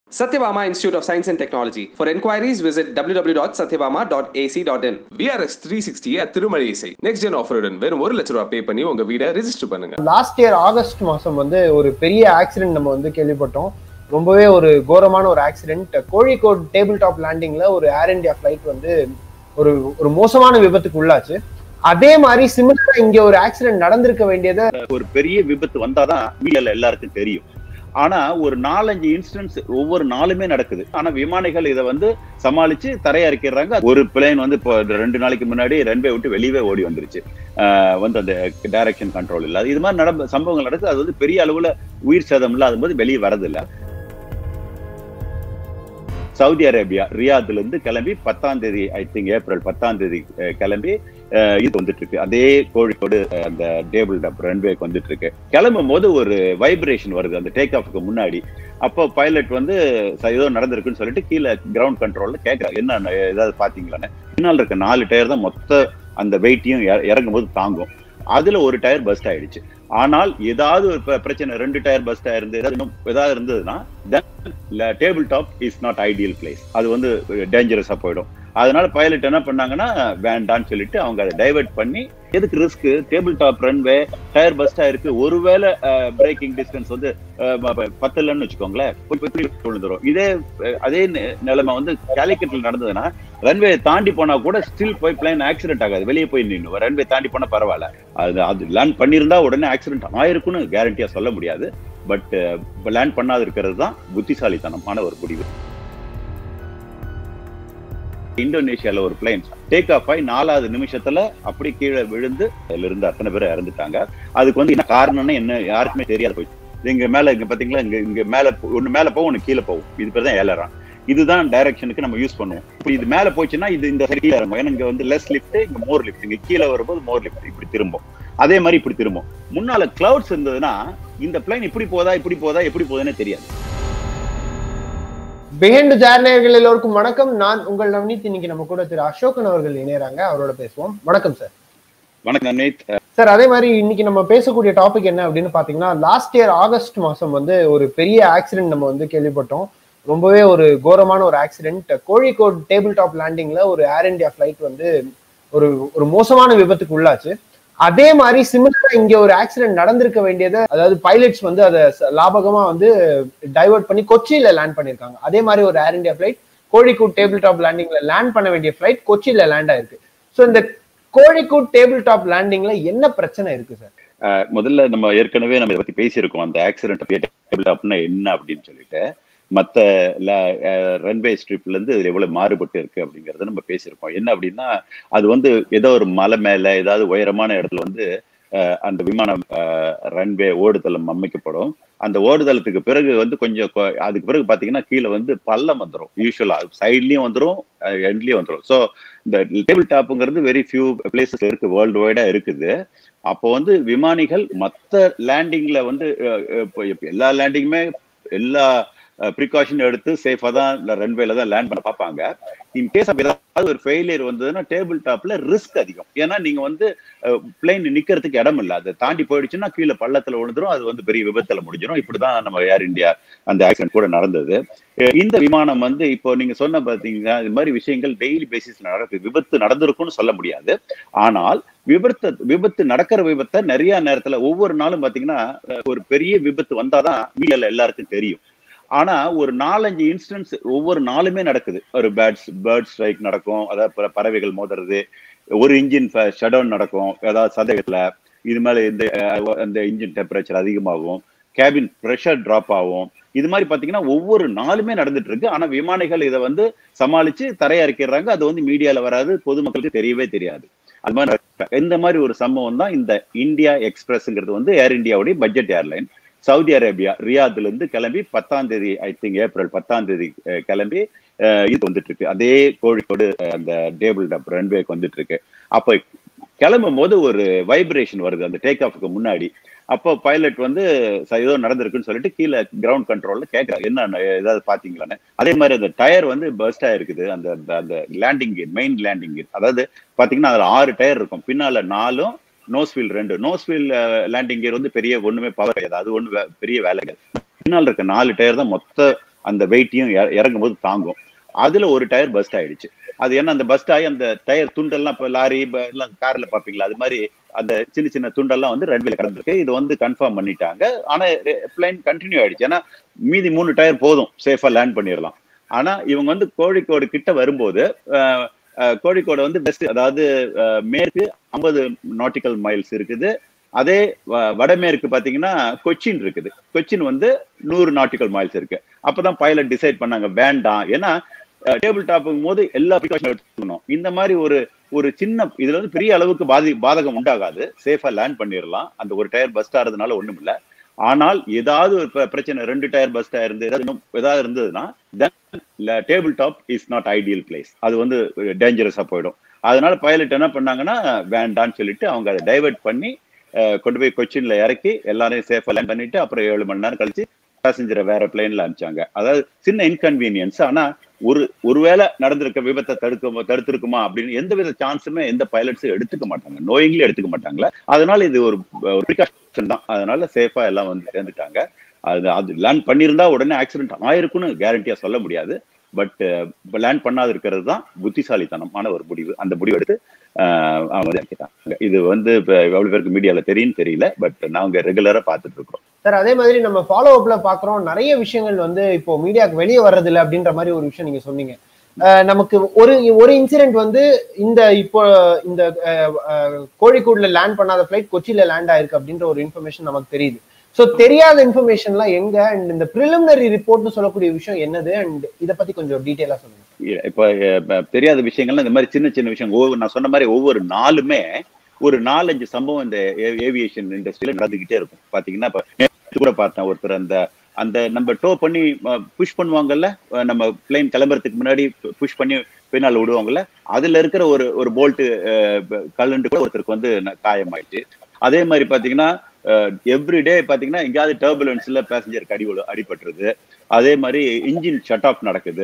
Satyabama Institute of Science and Technology. For inquiries, visit www.satyabama.ac.in. VRX 360 at Thirumalai இசை next gen ஆஃபருடன் வெறும் ஒரு லட்ச ரூபா பே பண்ணி உங்க வீடை ரெஜிஸ்டர் பண்ணுங்க லாஸ்ட் இயர் ஆகஸ்ட் மாசம் வந்து ஒரு பெரிய ஆக்சிடென்ட் நம்ம வந்து கேள்விப்பட்டோம் ரொம்பவே ஒரு கோரமான ஒரு ஆக்சிடென்ட் கோழிக்கோட் டேபிள் டாப் லேண்டிங்ல ஒரு ஏர் இந்தியா ஃபிளைட் வந்து ஒரு ஒரு மோசமான விபத்துக்கு உள்ளாச்சு அதே மாதிரி சிமிலரா இங்க ஒரு ஆக்சிடென்ட் நடந்திருக்க வேண்டியதை ஒரு பெரிய விபத்து வந்தாதான் மீடியால எல்லாருக்கும் தெரியும் ஆனா ஒரு நாலஞ்சு இன்சிடென்ட்ஸ் ஒவ்வொரு நாளுமே நடக்குது ஆனா விமானிகள் இதை வந்து சமாளிச்சு தரையிறக்கிறாங்க ஒரு பிளேன் வந்து இப்போ ரெண்டு நாளைக்கு முன்னாடி ரன்வே விட்டு வெளியவே ஓடி வந்துருச்சு ஆஹ் வந்து அந்த டைரக்ஷன் கண்ட்ரோல் இல்லாத இது மாதிரி நடந்த சம்பவங்கள் நடக்குது அது வந்து பெரிய அளவுல உயிர் சேதம் இல்லாத போது வெளியே வரதில்ல சவுதி அரேபியா ரியாத்ல இருந்து கிளம்பி பத்தாம் தேதி ஐ திங்க் ஏப்ரல் பத்தாம் தேதி அஹ், கிளம்பி அஹ், இது வந்துட்டு இருக்கு அதே கோழிக்கோடு அஹ், அந்த டேபிள் டாப் ரன்வேக்கு வந்துட்டு இருக்கு கிளம்பும் போது ஒரு வைப்ரேஷன் வருது அந்த டேக் ஆஃப்க்கு முன்னாடி அப்போ பைலட் வந்து "ச- ஏதோ நடந்திருக்குன்னு சொல்லிட்டு கீழே கிரவுண்ட் கண்ட்ரோல்ல கேட்கறாரு என்ன ந- ஏதாவது பாத்தீங்களான்னு பின்னால் இருக்க நாலு டயர் தான் மொத்த அந்த வெயிட்டையும் இறங்கும் போது தாங்கும் அதுல ஒரு டயர் பஸ்ட் ஆயிடுச்சு ஆனால் ஏதாவது ஒரு பிர- பிரச்சனை ரெண்டு டயர் பஸ்ட் ஆயிருந்து ஏதாவது இன்னும் ஏதாவது இருந்ததுன்னா table top is not ideal place அது வந்து டேஞ்சரஸா போயிடும் அதனால பைலட் என்ன பண்ணாங்கன்னா வேண்டான்னு சொல்லிட்டு அவங்க அதை டைவர்ட் பண்ணி எதுக்கு risk table top runway tyre burst ஆயிருக்கு ஒருவேளை பிரேக்கிங் டிஸ்டன்ஸ் வந்து அஹ், ப- ப- பத்தலன்னு வச்சுக்கோங்களேன் போய் போய் கீழே விழுந்துரும் இதே அஹ், அதே நி- நிலைமை வந்து கேலிக்கட்ல நடந்ததுன்னா ரன்வே தாண்டி போனா கூட ஸ்டில் போய் பிளைன் ஆக்சிடென்ட் ஆகாது வெளியே போய் நின்று ரன்வே தாண்டி போனா பரவாயில்ல அது அது லேண்ட் பண்ணியிருந்தா உடனே ஆக்சிடென்ட் ஆயிருக்குன்னு கேரண்டியா சொல்ல முடியாது பட் லேண்ட் பண்ணாது இருக்கிறது தான் புத்திசாலித்தனமான ஒரு முடிவு இந்தோனேஷியால ஒரு பிளைன் டேக் ஆஃப் ஆகி நாலாவது நிமிஷத்துல அப்படி கீழே விழுந்து அதுல இருந்து அத்தனை பேர் இறந்துட்டாங்க அதுக்கு வந்து என்ன காரணம்னு என்ன யாருக்குமே தெரியாது போய் இங்க மேல இங்க பாத்தீங்களா இங்க இங்க மேல போ- ஒண்ணு மேல போகும் ஒண்ணு கீழே போகும் இது பேர் தான் ஏலரான் இதுதான் டைரக்ஷனுக்கு நம்ம யூஸ் பண்ணுவோம் இப்ப இது மேல போச்சுன்னா இது இந்த சைடு கீழே இறங்கும் ஏன்னா இங்க வந்து லெஸ் லிஃப்ட் இங்க மோர் லிஃப்ட் இங்க கீழே வரும்போது மோர் லிஃப்ட் இப்படி திரும்பும் அதே மாதிரி இப்படி திரும்பும் முன்னால கிளவுட்ஸ் இருந்ததுன்னா இந்த பிளைன் இப்படி போதா இப்படி போதா எப்படி போகுதுன்னே தெரியாது பிஹைண்ட் ஜேர்னேயர்கள் எல்லோருக்கும் வணக்கம் நான் உங்கள் நவனீத் இன்னைக்கு நம்ம கூட திரு அசோகன் அவர்கள் இணையறாங்க அவரோட பேசுவோம் வணக்கம் சார் வணக்கம் நேத் சார் அதே மாதிரி இன்னைக்கு நம்ம பேசக்கூடிய டாபிக் என்ன அப்படின்னு பாத்தீங்கன்னா லாஸ்ட் இயர் ஆகஸ்ட் மாசம் வந்து ஒரு பெரிய ஆக்சிடென்ட் நம்ம வந்து கேள்விப்பட்டோம் ரொம்பவே ஒரு கோரமான ஒரு ஆக்சிடென்ட் கோழிக்கோட் டேபிள் டாப் லேண்டிங்ல ஒரு ஏர் இந்தியா ஃபிளைட் வந்து ஒரு ஒரு மோசமான விபத்துக்கு உள்ளாச்சு அதே மாதிரி சிமிலரா இங்க ஒரு ஆக்சிடென்ட் நடந்திருக்க வேண்டியதை அதாவது பைலட்ஸ் வந்து அதை ச- லாபகமா வந்து டைவர்ட் பண்ணி கொச்சியில லேண்ட் பண்ணிருக்காங்க அதே மாதிரி ஒரு Air India flight Kozhikode table top லேண்டிங்ல லேண்ட் பண்ண வேண்டிய ஃபிளைட் கொச்சியில லேண்ட் ஆயிருக்கு ஸோ இந்த கோழிக்கோட் டேபிள் டாப் லேண்டிங்ல என்ன பிரச்சனை இருக்கு சார் அஹ் முதல்ல நம்ம ஏற்கனவே நம்ம இதை பத்தி பேசியிருக்கோம் அந்த ஆக்சிடென்ட் டேபிள் டாப்னா என்ன அப்படின்னு சொல்லிட்டு மத்த ரன்வே ஸ்ட்ரிப்ல இருந்து இதுல எவ்வளவு மாறுபட்டு இருக்கு அப்படிங்கறத நம்ம பேசியிருக்கோம் என்ன அப்படின்னா அது வந்து ஏதோ ஒரு மலை மேல ஏதாவது உயரமான இடத்துல வந்து அஹ், அந்த விமானம் ரன்வே ஓடுதளம் அமைக்கப்படும் அந்த ஓடுதளத்துக்கு பிறகு வந்து கொஞ்சம் கொ- அதுக்கு பிறகு பாத்தீங்கன்னா கீழே வந்து பள்ளம் வந்துடும் யூஸ்வலா சைட்லயும் வந்துடும் எண்ட்லயும் வந்துடும் ஸோ இந்த டேபிள் டாப்புங்கிறது வெரி ஃபியூ பிளேசஸ் இருக்கு வேர்ல்டு வைடா இருக்குது அப்போ வந்து விமானிகள் மத்த லேண்டிங்ல வந்து அஹ், அஹ், இப்போ இப்ப எல்லா லேண்டிங்குமே எல்லா ப்ரிகாஷன் எடுத்து சேஃபா தான் ரன்வேல தான் லேண்ட் பண்ண பார்ப்பாங்க இன் கேஸ் ஆஃப் ஏதாவது ஒரு ஃபெயிலியர் வந்ததுன்னா டேபிள் டாப்ல ரிஸ்க் அதிகம் ஏன்னா நீங்க வந்து பிளைன் நிக்கிறதுக்கு இடம் இல்ல அதை தாண்டி போயிடுச்சுன்னா கீழே பள்ளத்துல விழுந்துரும் அது வந்து பெரிய விபத்துல முடிஞ்சிடும் இப்படிதான் நம்ம ஏர் இந்தியா அந்த ஆக்சிடென்ட் கூட நடந்தது அஹ் இந்த விமானம் வந்து இப்போ நீங்க சொன்ன பாத்தீங்கன்னா இது மாதிரி விஷயங்கள் டெய்லி பேசிஸ்ல நடக்குது விபத்து நடந்திருக்கும்னு சொல்ல முடியாது ஆனால் விபத்து விபத்து நடக்கிற விபத்தை நிறைய நேரத்துல ஒவ்வொரு நாளும் பாத்தீங்கன்னா அஹ் ஒரு பெரிய விபத்து வந்தாதான் மீடியால எல்லாருக்கும் தெரியும் ஆனா ஒரு நாலஞ்சு இன்சிடென்ட்ஸ் ஒவ்வொரு நாளுமே நடக்குது ஒரு பேர்ட்ஸ் பேர்ட் ஸ்ட்ரைக் நடக்கும் அதாவது பற- பறவைகள் மோதுறது ஒரு இன்ஜின் ஷட் டவுன் நடக்கும் ஏதாவது சதகத்துல இது மேல இந்த அஹ், அந்த இன்ஜின் டெம்பரேச்சர் அதிகமாகும் கேபின் ப்ரெஷர் டிராப் ஆகும் இது மாதிரி பாத்தீங்கன்னா ஒவ்வொரு நாளுமே நடந்துட்டு இருக்கு ஆனா விமானிகள் இதை வந்து சமாளிச்சு தரையிறக்கிறாங்க அது வந்து மீடியால வராது பொதுமக்களுக்கு தெரியவே தெரியாது அது மாதிரி நடக்கும். இந்த மாதிரி ஒரு சம்பவம் தான் இந்த இந்தியா எக்ஸ்பிரஸ்ங்கிறது வந்து ஏர் இந்தியாவுடைய பட்ஜெட் ஏர்லைன் சவுதி அரேபியா ரியாத்ல இருந்து கிளம்பி பத்தாம் தேதி ஐ திங்க் ஏப்ரல் பத்தாம் தேதி அஹ், கிளம்பி அஹ், இது வந்துட்டு இருக்கு அதே கோழிக்கோடு அஹ், அந்த டேபிள் டாப் ரன்வேக்கு வந்துட்டு இருக்கு அப்ப கிளம்பும் போது ஒரு வைப்ரேஷன் வருது அந்த டேக் ஆஃப்க்கு முன்னாடி அப்போ பைலட் வந்து "ச- ஏதோ நடந்திருக்குன்னு சொல்லிட்டு கீழே கிரவுண்ட் கண்ட்ரோல்ல கேட்கறாரு என்ன ந- ஏதாவது பாத்தீங்களான்னு அதே மாதிரி அந்த டயர் வந்து பர்ஸ்ட் ஆயிருக்குது அந்த அந்த- அந்த landing gear main landing gear அதாவது பாத்தீங்கன்னா அதுல ஆறு டயர் இருக்கும் பின்னால நாலும் நோஸ் வீல் ரெண்டு நோஸ் வீல் லேண்டிங் கியர் வந்து பெரிய ஒண்ணுமே பவர் கிடையாது அது ஒண்ணு வே- பெரிய வேலைகள் பின்னால் இருக்க நாலு டயர் தான் மொத்த அந்த வெயிட்டையும் இறங்கும் போது தாங்கும் அதுல ஒரு டயர் பஸ்ட் ஆயிடுச்சு அது ஏன்னா அந்த பஸ்ட் ஆகி அந்த டயர் துண்டெல்லாம் இப்போ லாரி ப- எல்லாம் கார்ல பாப்பீங்களா அது மாதிரி அந்த சின்ன சின்ன துண்டெல்லாம் வந்து ரன்வேல கிடந்திருக்கு இது வந்து கன்ஃபார்ம் பண்ணிட்டாங்க ஆனா பிளைன் கண்டினியூ ஆயிடுச்சு ஏன்னா மீதி மூணு டயர் போதும் சேஃபா லேண்ட் பண்ணிடலாம் ஆனா இவங்க வந்து கோழிக்கோடு கிட்ட வரும்போது அஹ், அஹ், கோழிக்கோடு வந்து பெஸ்ட் அதாவது அஹ், மேற்கு ஐம்பது நாட்டிக்கல் மைல்ஸ் இருக்குது அதே வ- வடமேற்கு பாத்தீங்கன்னா கொச்சின் இருக்குது கொச்சின் வந்து நூறு நாட்டிக்கல் மைல்ஸ் இருக்கு அப்பதான் பைலட் டிசைட் பண்ணாங்க வேண்டாம் ஏன்னா டேபிள் டாப்புங்கும் போது எல்லா ப்ரிகாஷன் எடுத்துக்கணும் இந்த மாதிரி ஒரு ஒரு சின்ன இதுல வந்து பெரிய அளவுக்கு பாதி பாதகம் உண்டாகாது சேஃபா லேண்ட் பண்ணிடலாம் அந்த ஒரு டயர் பஸ்ட் ஆறதுனால ஒண்ணும் இல்ல ஆனால் ஏதாவது ஒரு பிர- பிரச்சனை ரெண்டு டயர் பஸ்ட் இருந்து ஏதாவது இன்னும் ஏதாவது இருந்ததுன்னா table top is not ideal place அது வந்து டேஞ்சரஸா போயிடும் அதனால பைலட் என்ன பண்ணாங்கன்னா வேண்டான்னு சொல்லிட்டு அவங்க அதை டைவர்ட் பண்ணி அஹ், கொண்டு போய் கொச்சின்ல இறக்கி எல்லாரையும் சேஃபா லேண்ட் பண்ணிட்டு அப்புறம் ஏழு மணி நேரம் கழிச்சு பேசஞ்சரை வேற பிளேன்ல அனுப்பிச்சாங்க அதாவது சின்ன இன்கன்வீனியன்ஸ் ஆனா ஒரு ஒருவேளை நடந்திருக்க விபத்தை தடுக்க தடுத்திருக்குமா அப்படின்னு எந்த வித சான்ஸுமே எந்த பைலட்ஸும் எடுத்துக்க மாட்டாங்க நோயிங்லி எடுத்துக்க மாட்டாங்களா அதனால இது ஒரு ஒரு ப்ரிகாஷன் தான் அதனால சேஃபா எல்லாம் வந்து சேர்ந்துட்டாங்க அது அது லேண்ட் பண்ணியிருந்தா உடனே ஆக்சிடென்ட் ஆயிருக்குன்னு கேரண்டியா சொல்ல முடியாது பட் லேண்ட் பண்ணாது இருக்கிறது தான் புத்திசாலித்தனமான ஒரு முடிவு அந்த முடிவு எடுத்து ஆஹ், அவங்க வந்து இறக்கிட்டாங்க. இது வந்து இப்ப எவ்வளவு பேருக்கு மீடியால தெரியும் தெரியல பட் நாங்க ரெகுலரா பார்த்துட்டு இருக்கோம் சார் அதே மாதிரி நம்ம ஃபாலோ அப்ல பாக்குறோம் நிறைய விஷயங்கள் வந்து இப்போ மீடியாக்கு வெளியே வர்றதில்ல அப்படின்ற மாதிரி ஒரு விஷயம் நீங்க சொன்னீங்க அஹ் நமக்கு ஒரு ஒரு இன்சிடென்ட் வந்து இந்த இப்போ இந்த அஹ், அஹ், கோழிக்கோடுல லேண்ட் பண்ணாத ஃபிளைட் கொச்சியில லேண்ட் ஆயிருக்கு அப்படின்ற ஒரு இன்ஃபர்மேஷன் நமக்கு தெரியுது சோ தெரியாத இன்ஃபர்மேஷன்லாம் எங்க அண்ட் இந்த ப்ரிலிமினரி ரிப்போர்ட்னு சொல்லக்கூடிய விஷயம் என்னது அண்ட் இத பத்தி கொஞ்சம் டீட்டெயிலா சொல்லுங்க இல்ல, இப்ப அஹ், ப- தெரியாத விஷயங்கள்லாம் இந்த மாதிரி சின்ன சின்ன விஷயம் ஒவ்வொரு நான் சொன்ன மாதிரி ஒவ்வொரு நாளுமே ஒரு நாலஞ்சு சம்பவம் இந்த ஏவியேஷன் இண்டஸ்ட்ரியில நடந்துகிட்டே இருக்கும் பாத்தீங்கன்னா இப்ப நேத்து கூட பார்த்தேன் ஒருத்தர் அந்த அந்த நம்ம டோ பண்ணி புஷ் பண்ணுவாங்கல்ல அஹ் நம்ம பிளைன் கிளம்புறதுக்கு முன்னாடி புஷ் பண்ணி பின்னால் விடுவாங்கல்ல அதுல இருக்கிற ஒரு ஒரு போல்ட் கலண்டு கூட ஒருத்தருக்கு வந்து ந- காயமாயிடுச்சு அதே மாதிரி பாத்தீங்கன்னா எவ்ரிடே பாத்தீங்கன்னா எங்கேயாவது டர்புலன்ஸ்ல பேசஞ்சருக்கு அடி விழு- அடிபட்டுருது அதே மாதிரி இன்ஜின் ஷட் ஆஃப் நடக்குது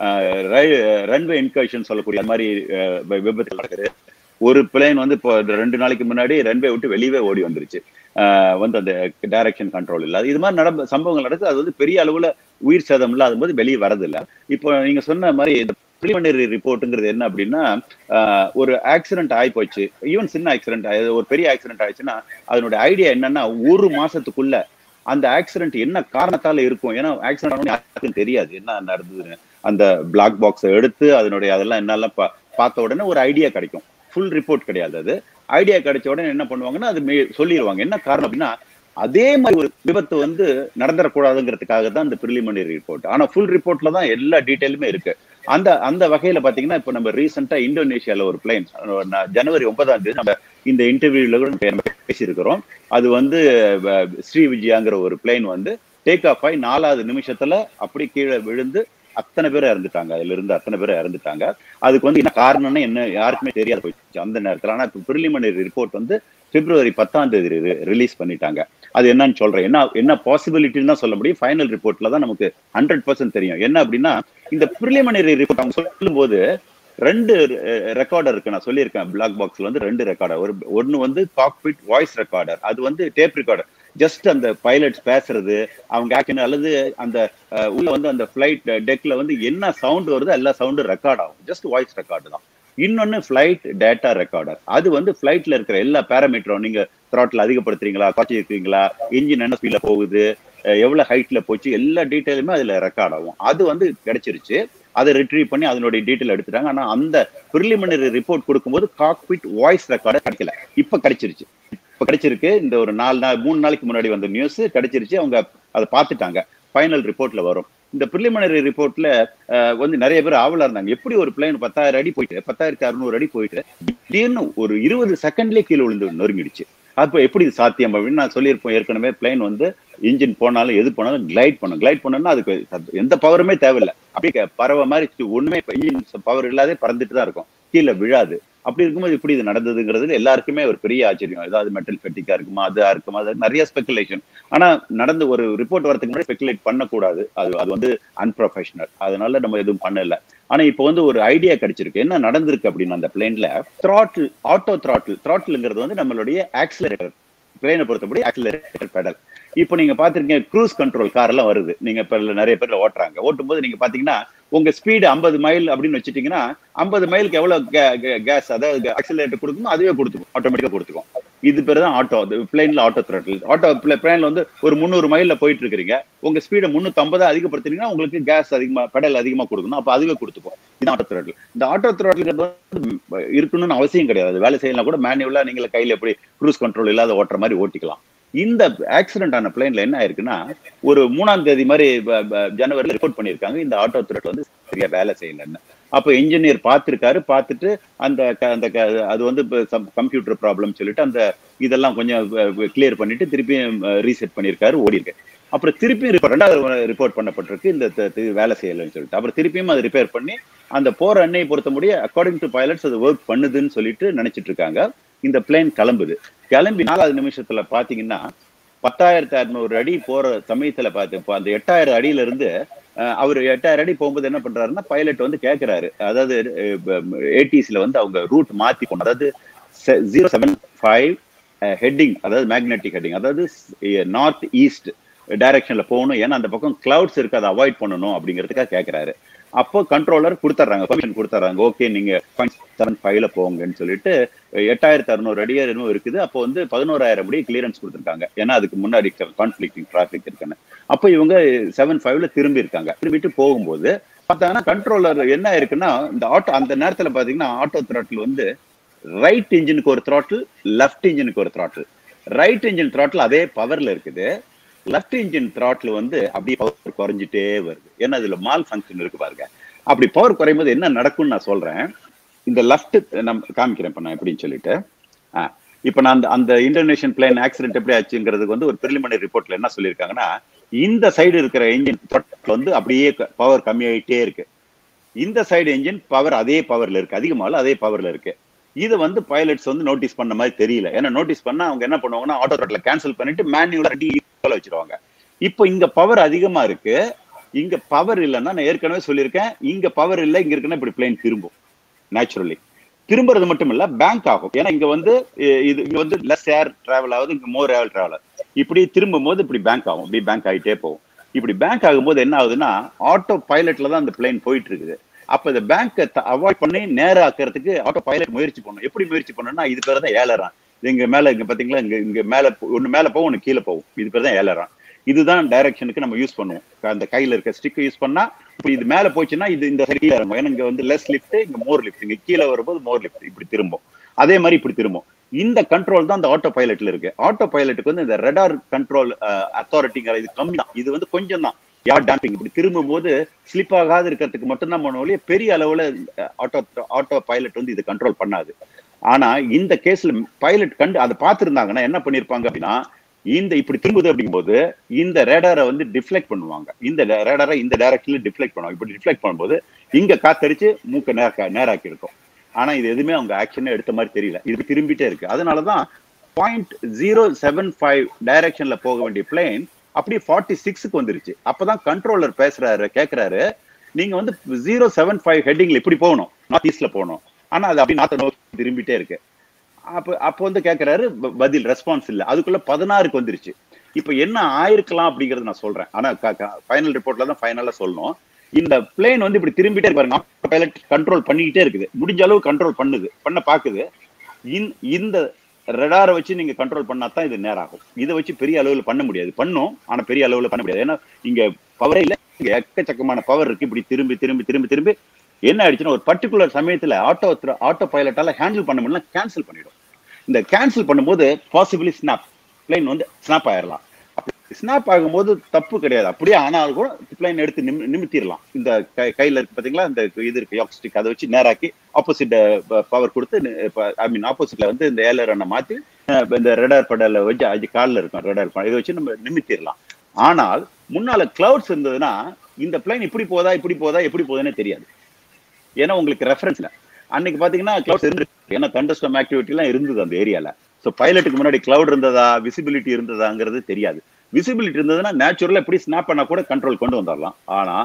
ரன்வே இன்கர்ஷன் சொல்லக்கூடிய அந்த மாதிரி அஹ், வி- விபத்து நடக்குது ஒரு பிளேன் வந்து இப்போ இந்த ரெண்டு நாளைக்கு முன்னாடி ரன்வே விட்டு வெளியவே ஓடி வந்துருச்சு அஹ், வந்து அந்த டைரக்ஷன் கண்ட்ரோல் இல்லாத இது மாதிரி நடந்த சம்பவங்கள் நடக்குது அது வந்து பெரிய அளவுல உயிர் சேதம் இல்லாத போது வெளியே வரதில்ல இப்போ நீங்க சொன்ன மாதிரி இந்த ப்ரிலிமினரி ரிப்போர்ட்டுங்கிறது என்ன அப்படின்னா ஆஹ், ஒரு ஆக்சிடென்ட் ஆகி போச்சு ஈவன் சின்ன ஆக்சிடென்ட் ஒரு பெரிய ஆக்சிடென்ட் ஆயிடுச்சுன்னா அதனுடைய ஐடியா என்னன்னா ஒரு மாசத்துக்குள்ள அந்த ஆக்சிடென்ட் என்ன காரணத்தால இருக்கும் ஏன்னா ஆக்சிடென்ட் யாருக்கும் தெரியாது என்ன நடந்ததுன்னு அந்த பிளாக் பாக்ஸை எடுத்து அதனுடைய அதெல்லாம் என்னெல்லாம் பா- பார்த்த உடனே ஒரு ஐடியா கிடைக்கும் ஃபுல் ரிப்போர்ட் கிடையாது அது ஐடியா கிடைச்ச உடனே என்ன பண்ணுவாங்கன்னா அது மே- சொல்லிடுவாங்க என்ன காரணம் அப்படின்னா அதே மாதிரி ஒரு விபத்து வந்து நடந்துடக்கூடாதுங்கிறதுக்காக தான் இந்த ப்ரிலிமினரி ரிப்போர்ட் ஆனா ஃபுல் ரிப்போர்ட்ல தான் எல்லா டீட்டெயிலுமே இருக்கு அந்த அந்த வகையில பாத்தீங்கன்னா இப்போ நம்ம ரீசெண்டா இந்தோனேஷியால ஒரு பிளைன் ஜனவரி ஒன்பதாம் தேதி நம்ம இந்த இன்டர்வியூல கூட நம்ம பேசியிருக்கிறோம் அது வந்து அஹ், ஸ்ரீ விஜயாங்கிற ஒரு பிளைன் வந்து டேக் ஆஃப் ஆகி நாலாவது நிமிஷத்துல அப்படி கீழே விழுந்து அத்தனை பேர் இறந்துட்டாங்க அதுல இருந்து அத்தனை பேர் இறந்துட்டாங்க அதுக்கு வந்து என்ன காரணம்னு என்ன யாருக்குமே தெரியாது போயிடுச்சு அந்த நேரத்துல ஆனா இப்போ ப்ரிலிமினரி ரிப்போர்ட் வந்து பிப்ரவரி பத்தாம் தேதி ரிலீஸ் பண்ணிட்டாங்க அது என்னன்னு சொல்றேன் என்ன என்ன பாசிபிலிட்டின்னு தான் சொல்ல முடியும் ஃபைனல் ரிப்போர்ட்ல தான் நமக்கு ஹண்ட்ரட் பர்சன்ட் தெரியும் என்ன அப்படின்னா இந்த ப்ரிலிமினரி ரிப்போர்ட் அவங்க சொல்லும்போது ரெண்டு ரெக்கார்டர் இருக்கு நான் சொல்லியிருக்கேன் பிளாக் பாக்ஸ்ல வந்து ரெண்டு ரெக்கார்டர் ஒரு ஒன்னு வந்து காக்பிட் வாய்ஸ் ரெக்கார்டர் அது வந்து டேப் ரெக்கார்டர் ஜஸ்ட் அந்த பைலட்ஸ் பேசுறது அவங்க ஆக்ஷன் அல்லது அந்த அஹ், உள்ள வந்து அந்த ஃபிளைட் டெக்ல வந்து என்ன சவுண்ட் வருதோ எல்லா சவுண்டும் ரெக்கார்ட் ஆகும் ஜஸ்ட் வாய்ஸ் ரெக்கார்டு தான் இன்னொன்னு ஃபிளைட் டேட்டா ரெக்கார்டர் அது வந்து ஃபிளைட்ல இருக்கிற எல்லா பேராமீட்டரும் நீங்க த்ராட்டில் அதிகப்படுத்துறீங்களா குறைச்சி இருக்கீங்களா இன்ஜின் என்ன ஸ்பீட்ல போகுது அஹ் எவ்வளவு ஹைட்ல போச்சு எல்லா டீட்டெயிலுமே அதுல ரெக்கார்ட் ஆகும் அது வந்து கிடைச்சிருச்சு அதை ரிட்ரீவ் பண்ணி அதனுடைய டீட்டெயில் எடுத்துட்டாங்க ஆனா அந்த ப்ரிலிமினரி ரிப்போர்ட் கொடுக்கும்போது காக்பிட் வாய்ஸ் ரெக்கார்டர் கிடைக்கல இப்ப கிடைச்சிருச்சு இப்ப கிடைச்சிருக்கு இந்த ஒரு நாலு நாள் மூணு நாளைக்கு முன்னாடி வந்த நியூஸ் கிடைச்சிருச்சு அவங்க அதை பார்த்துட்டாங்க ஃபைனல் ரிப்போர்ட்ல வரும் இந்த ப்ரிலிமினரி ரிப்போர்ட்ல வந்து நிறைய பேர் ஆவலா இருந்தாங்க எப்படி ஒரு பிளைன் பத்தாயிரம் அடி போயிட்டு பத்தாயிரத்தி அறுநூறு அடி போயிட்டு திடீர்னு ஒரு இருபது செகண்ட்லயே கீழே விழுந்து நொறுங்கிடுச்சு அப்போ எப்படி இது சாத்தியம் அப்படின்னு நான் சொல்லியிருப்போம் ஏற்கனவே பிளைன் வந்து இன்ஜின் போனாலும் எது போனாலும் கிளைட் பண்ணும் கிளைட் பண்ணணும்னா அதுக்கு சத்- எந்த பவருமே தேவையில்லை அப்படியே க- பறவை மாதிரி சு- ஒண்ணுமே இன்ஜின் பவர் இல்லாதே பறந்துட்டு தான் இருக்கும் கீழே விழாது அப்படி இருக்கும்போது இப்படி இது நடந்ததுங்கிறது எல்லாருக்குமே ஒரு பெரிய ஆச்சரியம் ஏதாவது மெட்டல் ஃபெட்டிக்கா இருக்குமா அதா இருக்குமா அது நிறைய ஸ்பெகுலேஷன் ஆனா நடந்து ஒரு ரிப்போர்ட் வரதுக்கு முன்னாடி ஸ்பெகுலேட் பண்ணக்கூடாது அது அது வந்து அன்ப்ரொஃபஷனல் அதனால நம்ம எதுவும் பண்ணல ஆனா இப்போ வந்து ஒரு ஐடியா கிடைச்சிருக்கு என்ன நடந்திருக்கு அப்படின்னு அந்த பிளேன்ல த்ராட்டில் ஆட்டோ த்ராட்டில் த்ராட்டில்ங்கிறது வந்து நம்மளுடைய ஆக்சிலரேட்டர் பிளேனை பொறுத்தபடி ஆக்சிலரேட்டர் பெடல் இப்போ நீங்க பாத்திருக்கீங்க க்ரூஸ் கண்ட்ரோல் கார் எல்லாம் வருது நீங்க இப்ப இதுல நிறைய பேர்ல ஓட்டுறாங்க ஓட்டும் போது நீங்க பாத்தீங்கன்னா உங்க ஸ்பீடு 50 மைல் அப்படின்னு வச்சுட்டீங்கன்னா 50 மைலுக்கு எவ்வளவு கேஸ் அதாவது ஆக்சிலேட்டர் கொடுக்குமோ அதுவே கொடுத்துக்கும் ஆட்டோமேட்டிக்கா கொடுத்துக்கும் இது பேர் தான் ஆட்டோ பிளேன்ல ஆட்டோ த்ரோட்டில் ஆட்டோ பிளேன்ல வந்து ஒரு முந்நூறு மைல்ல போயிட்டு இருக்கிறீங்க உங்க ஸ்பீடை முன்னூத்தி ஐம்பது அதிகப்படுத்தினீங்கன்னா உங்களுக்கு கேஸ் அதிகமா பெடல் அதிகமா கொடுக்கணும் அப்ப அதுவே கொடுத்துக்கும் இது ஆட்டோ த்ரோட்டில் இந்த ஆட்டோ த்ரோட்டில் இருக்கணும்னு அவசியம் கிடையாது வேலை செய்யலாம் கூட மேனுவலா நீங்க கையில எப்படி க்ரூஸ் கண்ட்ரோல் இல்லாத ஓட்டுற மாதிரி ஓட்டிக்கலாம் இந்த ஆக்சிடென்ட் ஆன பிளேன்ல என்ன ஆயிருக்குன்னா ஒரு மூணாம் தேதி மாதிரி ப- ப- ஜனவரில ரிப்போர்ட் பண்ணியிருக்காங்க இந்த ஆட்டோ த்ரெட் வந்து சரியா வேலை செய்யலன்னு அப்போ இன்ஜினியர் பார்த்திருக்காரு பார்த்துட்டு அந்த க- அந்த க- அது வந்து கம்ப்யூட்டர் ப்ராப்ளம் சொல்லிட்டு அந்த இதெல்லாம் கொஞ்சம் கிளியர் பண்ணிட்டு திருப்பியும் ரீசெட் பண்ணியிருக்காரு ஓடி இருக்கு அப்புறம் திருப்பியும் report- ரெண்டாவது ரிப்போர்ட் பண்ணப்பட்டிருக்கு இந்த த- த- வேலை செய்யலைன்னு சொல்லிட்டு அப்புறம் திருப்பியும் அதை ரிப்பேர் பண்ணி அந்த போற அன்னையை பொறுத்த முடிய அக்கார்டிங் டு பைலட்ஸ் அது ஒர்க் பண்ணுதுன்னு சொல்லிட்டு நினைச்சிட்டு இருக்காங்க இந்த பிளேன் கிளம்புது கிளம்பி நாலாவது நிமிஷத்துல பாத்தீங்கன்னா பத்தாயிரத்தி அறுநூறு அடி போற சமயத்துல பார்த்து இப்போ அந்த எட்டாயிரம் அடியில இருந்து அஹ், அவர் எட்டாயிரம் அடி போகும்போது என்ன பண்றாருன்னா பைலட் வந்து கேட்கிறாரு அதாவது ஏடிஸ்ல வந்து அவங்க ரூட் மாத்தி போன அதாவது ஜீரோ செவன் ஃபைவ் ஹெட்டிங் அதாவது மேக்னெட்டிக் ஹெட்டிங் அதாவது நார்த் ஈஸ்ட் டைரக்ஷன்ல போகணும் ஏன்னா அந்த பக்கம் கிளவுட்ஸ் இருக்கு அதை அவாய்ட் பண்ணணும் அப்படிங்கிறதுக்காக கேட்கிறாரு அப்போ கண்ட்ரோலர் கொடுத்துட்றாங்க பர்மிஷன் கொடுத்துட்றாங்க ஓகே நீங்க செவன் ஃபைவ்ல போங்கன்னு சொல்லிட்டு எட்டாயிரத்தி அறுநூறு அடி என்னமோ இருக்குது அப்போ வந்து பதினோராயிரம் அடி கிளியரன்ஸ் கொடுத்துருக்காங்க ஏன்னா அதுக்கு முன்னாடி கான்ஃபிளிக்டிங் டிராஃபிக் இருக்குன்னு அப்போ இவங்க செவன் ஃபைவ்ல திரும்பி இருக்காங்க திரும்பிட்டு போகும்போது பார்த்தாங்கன்னா கண்ட்ரோலர் என்ன இருக்குன்னா இந்த ஆட்டோ அந்த நேரத்துல பாத்தீங்கன்னா ஆட்டோ த்ராட்டில் வந்து ரைட் இன்ஜினுக்கு ஒரு த்ராட்டில் லெஃப்ட் இன்ஜினுக்கு ஒரு த்ராட்டில் ரைட் இன்ஜின் த்ராட்டில் அதே பவர்ல இருக்குது லெஃப்ட் இன்ஜின் த்ராட்டில் வந்து அப்படியே பவர் குறைஞ்சிட்டே வருது ஏன்னா அதுல மால் ஃபங்க்ஷன் இருக்கு பாருங்க அப்படி பவர் குறையும் போது என்ன நடக்கும்னு நான் சொல்றேன் இந்த லெஃப்ட் நம்ம காமிக்கிறேன் இப்ப நான் எப்படின்னு சொல்லிட்டு ஆ, இப்ப நான் அந்த அந்த இந்தோனேஷியன் பிளேன் ஆக்சிடென்ட் எப்படி ஆச்சுங்கிறதுக்கு வந்து ஒரு பிரிலிமினரி ரிப்போர்ட்ல என்ன சொல்லியிருக்காங்கன்னா இந்த சைடு இருக்கிற இன்ஜின் வந்து அப்படியே பவர் கம்மியாயிட்டே இருக்கு இந்த சைடு இன்ஜின் பவர் அதே பவர்ல இருக்கு அதிகமால அதே பவர்ல இருக்கு இது வந்து பைலட்ஸ் வந்து நோட்டீஸ் பண்ண மாதிரி தெரியல ஏன்னா நோட்டீஸ் பண்ணா அவங்க என்ன பண்ணுவாங்கன்னா ஆட்டோ த்ரோட்ல கேன்சல் பண்ணிட்டு மேனுவலா ரெடி ஈக்குவல் வச்சிருவாங்க இப்போ இங்க பவர் அதிகமா இருக்கு இங்க பவர் இல்லைன்னா நான் ஏற்கனவே சொல்லியிருக்கேன் இங்க பவர் இல்லை இங்க இருக்குன்னா இப்படி பிளேன் திரும்பும் நேச்சுரலி திரும்புறது மட்டும் இல்ல பேங்க் ஆகும் ஏன்னா இங்க வந்து இ- இது இங்க வந்து லெஸ் ஏர் டிராவல் ஆகுது இங்க மோர் ஏர் டிராவல் இப்படி திரும்பும் போது இப்படி பேங்க் ஆகும் இப்படி பேங்க் ஆகிட்டே போகும் இப்படி பேங்க் ஆகும்போது என்ன ஆகுதுன்னா ஆட்டோ பைலட்ல தான் அந்த பிளேன் போயிட்டு இருக்குது அப்ப இந்த பேங்கை அவாய்ட் பண்ணி நேரா ஆக்கிறதுக்கு ஆட்டோ பைலட் முயற்சி பண்ணும் எப்படி முயற்சி பண்ணணும்னா இது பேர் தான் ஏழறான் இங்க மேல இங்க பாத்தீங்களா இங்க இங்க மேல போ- ஒண்ணு மேல போகும் ஒண்ணு கீழே போகும் இது பேர் தான் ஏழறான் இதுதான் டைரக்ஷனுக்கு நம்ம யூஸ் பண்ணுவோம் அந்த கையில இருக்க ஸ்டிக் யூஸ் பண்ணா இப்படி இது மேல போச்சுன்னா இது இந்த சைடு கீழே இறங்கும் ஏன்னா இங்க வந்து லெஸ் லிஃப்ட் இங்க மோர் லிஃப்ட் இங்க கீழே வரும்போது மோர் லிஃப்ட் இப்படி திரும்பும் அதே மாதிரி இப்படி திரும்பும் இந்த கண்ட்ரோல் தான் அந்த ஆட்டோ பைலட்ல இருக்கு ஆட்டோ பைலட்டுக்கு வந்து இந்த ரெடார் கண்ட்ரோல் அத்தாரிட்டிங்கிற இது கம்மி தான் இது வந்து கொஞ்சம் தான் யார் டேம்பிங் இப்படி திரும்பும் போது ஸ்லிப் ஆகாது இருக்கிறதுக்கு மட்டும்தான் பண்ண ஒழிய பெரிய அளவுல ஆட்டோ ஆட்டோ பைலட் வந்து இது கண்ட்ரோல் பண்ணாது ஆனா இந்த கேஸ்ல பைலட் கண்டு அதை பார்த்திருந்தாங்கன்னா என்ன பண்ணிருப்பாங்க அப்படின்னா இந்த இப்படி திரும்புது அப்படிங்கும்போது இந்த ரேடாரை வந்து டிஃப்ளெக்ட் பண்ணுவாங்க இந்த ரேடாரை இந்த டைரக்ஷன்ல டிஃப்ளெக்ட் பண்ணுவாங்க இப்படி டிஃப்ளெக்ட் பண்ணும்போது இங்க காத்தடிச்சு மூக்க நேர நேராக்கி இருக்கும் ஆனா இது எதுவுமே அவங்க ஆக்ஷனே எடுத்த மாதிரி தெரியல இது திரும்பிட்டே இருக்கு அதனாலதான் பாயிண்ட் ஜீரோ செவன் ஃபைவ் டைரக்ஷன்ல போக வேண்டிய பிளேன் அப்படியே ஃபார்ட்டி சிக்ஸுக்கு வந்துருச்சு அப்பதான் கண்ட்ரோலர் பேசுறாரு கேக்குறாரு நீங்க வந்து ஜீரோ செவன் ஃபைவ் ஹெட்டிங்ல இப்படி போகணும் நார்த் ஈஸ்ட்ல போகணும் ஆனா அது அப்படி நார்த் நோக்கி திரும்பிட்டே இருக்கு அப்ப அப்போ வந்து கேக்குறாரு ப- பதில் ரெஸ்பான்ஸ் இல்ல அதுக்குள்ள பதினாறுக்கு வந்துருச்சு இப்ப என்ன ஆயிருக்கலாம் அப்படிங்கறது நான் சொல்றேன் ஆனா ஃபைனல் ரிப்போர்ட்ல தான் ஃபைனலா சொல்லணும் இந்த பிளேன் வந்து இப்படி திரும்பிட்டே இருக்கு பாருங்க பைலட் கண்ட்ரோல் பண்ணிக்கிட்டே இருக்குது முடிஞ்ச அளவு கண்ட்ரோல் பண்ணுது பண்ண பாக்குது இந்- இந்த ரெடாரை வச்சு நீங்க கண்ட்ரோல் பண்ணா தான் இது நேராகும் இதை வச்சு பெரிய அளவுல பண்ண முடியாது பண்ணும் ஆனா பெரிய அளவுல பண்ண முடியாது ஏன்னா இங்க பவரே இல்ல இங்க எக்கச்சக்கமான பவர் இருக்கு இப்படி திரும்பி திரும்பி திரும்பி திரும்பி என்ன ஆயிடுச்சுன்னா ஒரு பர்டிகுலர் சமயத்துல ஆட்டோ ஆட்டோ பைலட்டால ஹேண்டில் பண்ண முடியல கேன்சல் பண்ணிடும் இந்த கேன்சல் பண்ணும்போது பாசிபிளி ஸ்னாப் பிளைன் வந்து ஸ்னாப் ஆயிரலாம் ஸ்னாப் ஆகும்போது தப்பு கிடையாது அப்படியே ஆனாலும் கூட பிளைன் எடுத்து நிம் நிமித்திடலாம் இந்த கை- கையில இருக்கு பாத்தீங்களா இந்த இது இருக்கு யோக் ஸ்டிக் அதை வச்சு நேராக்கி ஆப்போசிட் பவர் கொடுத்து ஐ மீன் ஆப்போசிட்ல வந்து இந்த ஏலரனை மாத்தி அஹ், இந்த ரெடார் படல வச்சு அது காலில் இருக்கும் ரெடார் இதை வச்சு நம்ம நிமித்திடலாம் ஆனால் முன்னால கிளவுட்ஸ் இருந்ததுன்னா இந்த பிளைன் இப்படி போதா இப்படி போதா எப்படி போகுதுன்னே தெரியாது ஏன்னா உங்களுக்கு ரெஃபரன்ஸ்ல அன்னைக்கு பாத்தீங்கன்னா கிளவுட்ஸ் இருந்திருக்கு ஏன்னா தண்டர்ஸ்டம் ஆக்டிவிட்டி எல்லாம் இருந்தது அந்த ஏரியால ஸோ பைலட்டுக்கு முன்னாடி கிளவுட் இருந்ததா விசிபிலிட்டி இருந்ததாங்கிறது தெரியாது விசிபிலிட்டி இருந்ததுன்னா நேச்சுரலா எப்படி ஸ்னாப் பண்ணா கூட கண்ட்ரோல் கொண்டு வந்துடலாம் ஆனா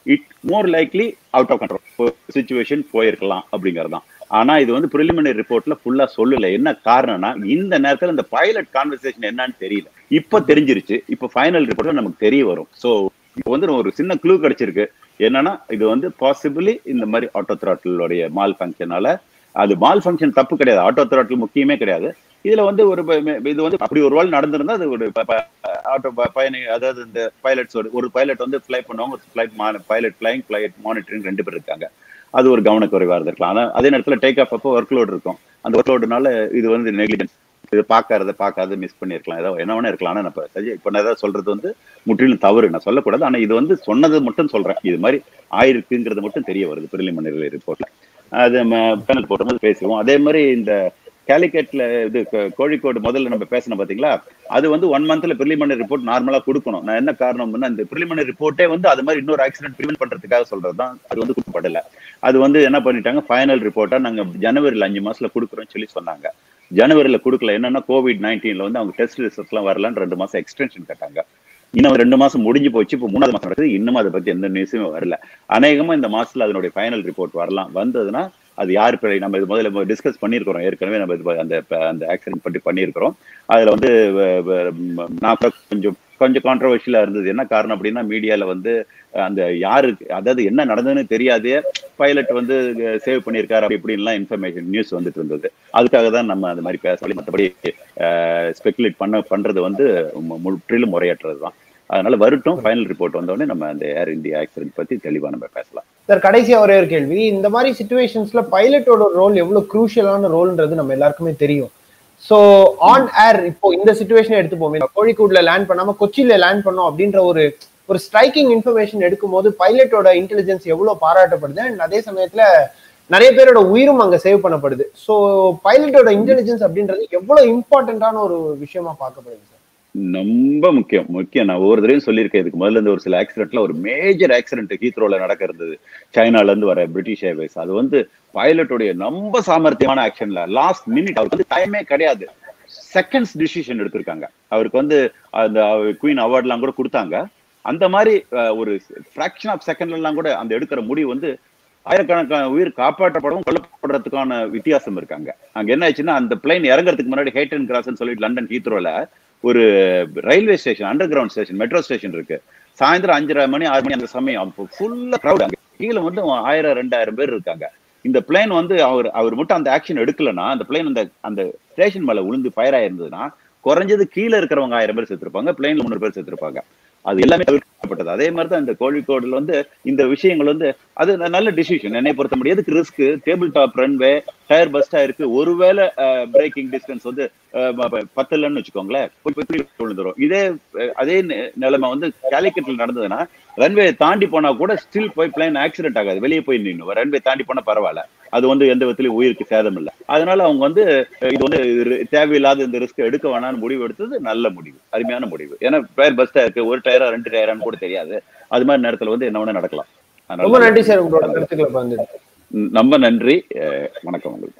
it more likely out of control situation போயிருக்கலாம் அப்படிங்கிறது தான் ஆனா இது வந்து ப்ரிலிமினரி ரிப்போர்ட்ல ஃபுல்லா சொல்லல என்ன காரணம்னா இந்த நேரத்துல இந்த பைலட் கான்வர்சேஷன் என்னன்னு தெரியல இப்ப தெரிஞ்சிருச்சு இப்ப ஃபைனல் ரிப்போர்ட்ல நமக்கு தெரிய வரும் சோ இப்போ வந்து ஒரு சின்ன க்ளூ கிடைச்சிருக்கு என்னன்னா இது வந்து பாசிபிளி இந்த மாதிரி ஆட்டோ த்ராட்டிலுடைய மால் ஃபங்க்ஷனால அது மால் ஃபங்க்ஷன் தப்பு கிடையாது ஆட்டோ த்ராட்டில் முக்கியமே கிடையாது இதுல வந்து ஒரு ப- ம- இது வந்து அப்படி ஒரு வேள் நடந்திருந்தா அது ஒரு ஆட்டோ பயணி அதாவது இந்த பைலட்ஸ் ஒரு ஒரு பைலட் வந்து ஃப்ளை பண்ணுவாங்க ஒரு flight pilot flying flight monitoring ரெண்டு பேர் இருக்காங்க அது ஒரு கவனக்குறைவா இருந்திருக்கலாம் ஆனா அதே நேரத்துல டேக் ஆஃப் அப்போ ஒர்க் லோட் இருக்கும் அந்த ஒர்க் லோடுனால இது வந்து நெக்லிஜென்ஸ் இது பார்க்கறத பார்க்காத மிஸ் பண்ணிருக்கலாம் ஏதோ என்ன வேணா இருக்கலாம் ஆனா நான் இப்ப சஜி- இப்ப நான் ஏதாவது சொல்றது வந்து முற்றிலும் தவறு நான் சொல்லக்கூடாது ஆனா இது வந்து சொன்னது மட்டும் சொல்றேன் இது மாதிரி ஆயிருக்குங்கிறது மட்டும் தெரிய வருது பிரிலிமினரி ரிப்போர்ட்ல அது பேனல் போடும்போது பேசுவோம் அதே மாதிரி இந்த கேலிக்கட்ல இது கோ- கோழிக்கோடு முதல்ல நம்ம பேசணும் பாத்தீங்களா அது வந்து ஒன் மந்த்ல பிரிலிமினரி ரிப்போர்ட் நார்மலா கொடுக்கணும் நான் என்ன காரணம்னா இந்த பிரிலிமினரி ரிப்போர்ட்டே வந்து அது மாதிரி இன்னொரு ஆக்சிடென்ட் ப்ரிவென்ட் பண்றதுக்காக சொல்றது தான் அது வந்து கொடுக்கப்படல அது வந்து என்ன பண்ணிட்டாங்க ஃபைனல் ரிப்போர்ட்டா நாங்க ஜனவரியில் அஞ்சு மாசத்துல கொடுக்குறோம்னு சொல்லி சொன்னாங்க ஜனவரியில கொடுக்கல என்னன்னா கோவிட் நைன்டீன்ல வந்து அவங்க டெஸ்ட் ரிசல்ட்ஸ் எல்லாம் வரலன்னு ரெண்டு மாசம் எக்ஸ்டென்ஷன் கேட்டாங்க இன்னும் ரெண்டு மாசம் முடிஞ்சு போச்சு இப்போ மூணாவது மாசம் நடக்குது இன்னும் அதை பத்தி எந்த நியூஸுமே வரல அநேகமா இந்த மாசத்துல அதனுடைய ஃபைனல் ரிப்போர்ட் வரலாம் வந்ததுன்னா அது யார் பிழை நம்ம இது முதல்ல டிஸ்கஸ் பண்ணியிருக்கிறோம் ஏற்கனவே நம்ம இது அந்த அந்த ஆக்சிடென்ட் பற்றி பண்ணியிருக்கிறோம் அதுல வந்து வ- வ- ம- நான் கூட கொஞ்சம் கொஞ்சம் கான்ட்ரவர்ஷியலா இருந்தது என்ன காரணம் அப்படின்னா மீடியால வந்து அந்த யாருக்கு அதாவது என்ன நடந்ததுன்னு தெரியாதே பைலட் வந்து சேவ் பண்ணியிருக்காரு அப்படி இப்படின்லாம் இன்ஃபர்மேஷன் நியூஸ் வந்துட்டு இருந்தது அதுக்காக தான் நம்ம அந்த மாதிரி பேச மற்றபடி ஸ்பெகுலேட் பண்ண பண்றது வந்து மு- முற்றிலும் முறையற்றது தான் அதனால வரட்டும் ஃபைனல் ரிப்போர்ட் வந்தோடனே நம்ம அந்த ஏர் இந்தியா ஆக்சிடென்ட் பத்தி தெளிவா நம்ம பேசலாம் சார் கடைசியா ஒரே ஒரு கேள்வி இந்த மாதிரி சுச்சுவேஷன்ஸ்ல பைலட்டோட ரோல் எவ்வளவு குரூஷியலான ரோல்ன்றது நம்ம எல்லாருக்குமே தெரியும் சோ ஆன் ஏர் இப்போ இந்த சுச்சுவேஷன் எடுத்துப்போமே கோழிக்கோட்ல லேண்ட் பண்ணாம கொச்சியில லேண்ட் பண்ணோம் அப்படின்ற ஒரு ஒரு ஸ்ட்ரைக்கிங் இன்ஃபர்மேஷன் எடுக்கும்போது பைலட்டோட இன்டெலிஜென்ஸ் எவ்வளவு பாராட்டப்படுது அண்ட் அதே சமயத்துல நிறைய பேரோட உயிரும் அங்க சேவ் பண்ணப்படுது சோ பைலட்டோட இன்டெலிஜென்ஸ் அப்படின்றது எவ்வளவு இம்பார்ட்டன்டான ஒரு விஷயமா பார்க்கப்படுது சார் ரொம்ப முக்கியம் முக்கியம் நான் ஒவ்வொரு தடவையும் சொல்லியிருக்கேன் இதுக்கு முதல்ல இருந்து ஒரு சில ஆக்சிடென்ட்ல ஒரு மேஜர் ஆக்சிடென்ட் ஹீத்ரோல நடக்க இருந்தது சைனால இருந்து வர பிரிட்டிஷ் ஏர்வேஸ் அது வந்து பைலட்டுடைய ரொம்ப சாமர்த்தியமான ஆக்ஷன்ல லாஸ்ட் மினிட் அவருக்கு வந்து டைமே கிடையாது செகண்ட்ஸ் டிசிஷன் எடுத்திருக்காங்க அவருக்கு வந்து அந்த குயின் அவார்ட்லாம் கூட கொடுத்தாங்க அந்த மாதிரி அஹ், ஒரு ஃபிராக்ஷன் ஆஃப் செகண்ட்ல எல்லாம் கூட அந்த எடுக்கிற முடிவு வந்து ஆயிரக்கணக்கான உயிர் காப்பாற்றப்படவும் கொல்லப்படுறதுக்கான வித்தியாசம் இருக்காங்க அங்க என்ன ஆச்சுன்னா அந்த பிளைன் இறங்குறதுக்கு முன்னாடி ஹேட்டன் கிராஸ்ன்னு சொல்லிட்டு லண்டன் ஹீத்ரோல ஒரு railway station underground station metro station இருக்கு சாயந்தரம் அஞ்சரை மணி ஆறு மணி அந்த சமயம் அப்போ ஃபுல்லா க்ரௌட் அங்க கீழே வந்து ஆயிரம் ரெண்டாயிரம் பேர் இருக்காங்க இந்த பிளேன் வந்து அவர் அவர் மட்டும் அந்த ஆக்ஷன் எடுக்கலன்னா அந்த பிளேன் அந்த அந்த ஸ்டேஷன் மேல விழுந்து ஃபயர் ஆயிருந்ததுன்னா குறைஞ்சது கீழே இருக்கிறவங்க ஆயிரம் பேர் செத்துருப்பாங்க பிளேன்ல முந்நூறு பேர் செத்துருப்பாங்க அது எல்லாமே தவிர்க்கப்பட்டது அதே மாதிரி தான் இந்த கோழிக்கோடுல வந்து இந்த விஷயங்கள் வந்து அது ந- நல்ல டிசிஷன் என்னை பொறுத்த முடியும் எதுக்கு risk table top runway tyre பஸ்டா இருக்கு ஒருவேளை பிரேக்கிங் டிஸ்டன்ஸ் வந்து அஹ், ப- ப- பத்தலன்னு வச்சுக்கோங்களேன் போய் போய் கீழே விழுந்துரும் இதே அஹ், அதே நி- நிலைமை வந்து கேலிக்கெட்ல நடந்ததுன்னா ரன்வே தாண்டி போனா கூட ஸ்டில் போய் பிளைன் ஆக்சிடென்ட் ஆகாது வெளியே போய் நின்று ரன்வே தாண்டி போனா பரவாயில்ல அது வந்து எந்த விதத்திலயும் உயிருக்கு சேதம் இல்லை அதனால அவங்க வந்து அஹ், இது வந்து ரி- தேவையில்லாத இந்த ரிஸ்க் எடுக்க வேணாம்னு முடிவு எடுத்தது நல்ல முடிவு அருமையான முடிவு ஏன்னா டயர் பஸ்டா இருக்கு ஒரு டயரா ரெண்டு டயரான்னு கூட தெரியாது அது மாதிரி நேரத்துல வந்து என்ன வேணா நடக்கலாம் அதனால ரொம்ப நன்றி சார் உங்களோட கருத்துக்களை பகிர்ந்து ம், ரொம்ப நன்றி அஹ், வணக்கம் உங்களுக்கு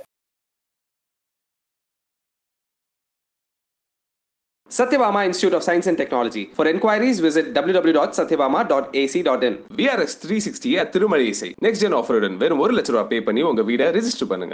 Satyabama Institute of Science and Technology. For enquiries, visit www.satyabama.ac.in. VRS three sixty Thirumalai இசை நெக்ஸ்ட் ஜென் ஆஃபருடன் வெறும் ஒரு லட்ச ரூபாய் பே பண்ணி உங்க வீடை ரெஜிஸ்டர் பண்ணுங்க